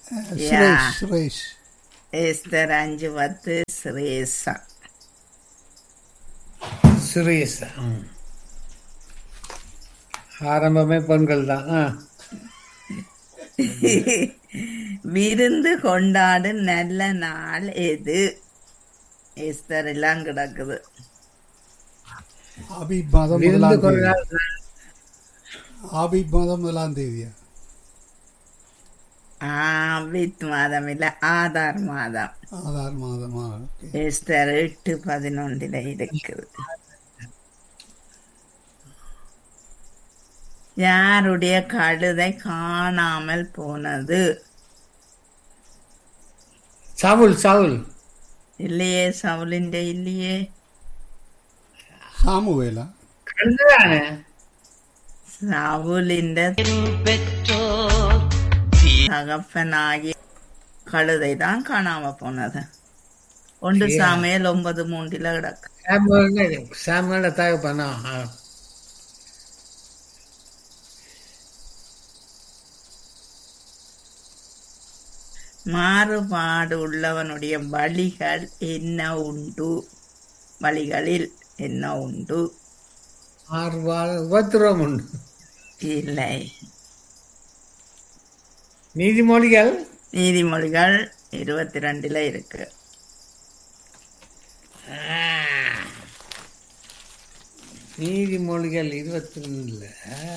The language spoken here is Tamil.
சுரேஷ் சுரேஷ் எஸ்தர் அஞ்சு பத்து சுரேஷா சுரேஷா ம். ஆரம்பமே பெண்கள் தான் ஆ விருந்து கொண்டாடும் நல்ல நாள் எது எஸ்தர் எல்லாம் கிடக்குது ஆபிப் மாதம் விருந்து முதலாம் தேதி கொண்டாட ஆபிப் மாதம் முதலாம் தேதியா ஆவித் மாதம் இல்ல ஆதார் மாதம் ஆதார் மாதமா ஓகே எஸ்தர் எட்டு பதினொன்றுல இருக்குது யாருடைய கழுதை காணாமல் போனது சவுல் சவுல் இல்லையே சவுலிന്റെ இல்லையே சாமுவேலா கழுதானே சவுலிന്റെ தகப்பனாகி கழுதை தான் காணாம போனது ஒன்று சாமையல் ஒன்பது மூன்றில கிடக்கு சாமுவேல் சாமுவேல தகப்பனா ஆ. மாறுபாடு உள்ளவனுடைய வழிகள் என்ன உண்டு வழிகளில் என்ன உண்டு மாறுபாடு உபத்திரவம் உண்டு இல்லை நீதிமொழிகள் நீதிமொழிகள் இருபத்தி ரெண்டுல இருக்கு ஆ. நீதிமொழிகள் இருபத்தி ரெண்டுல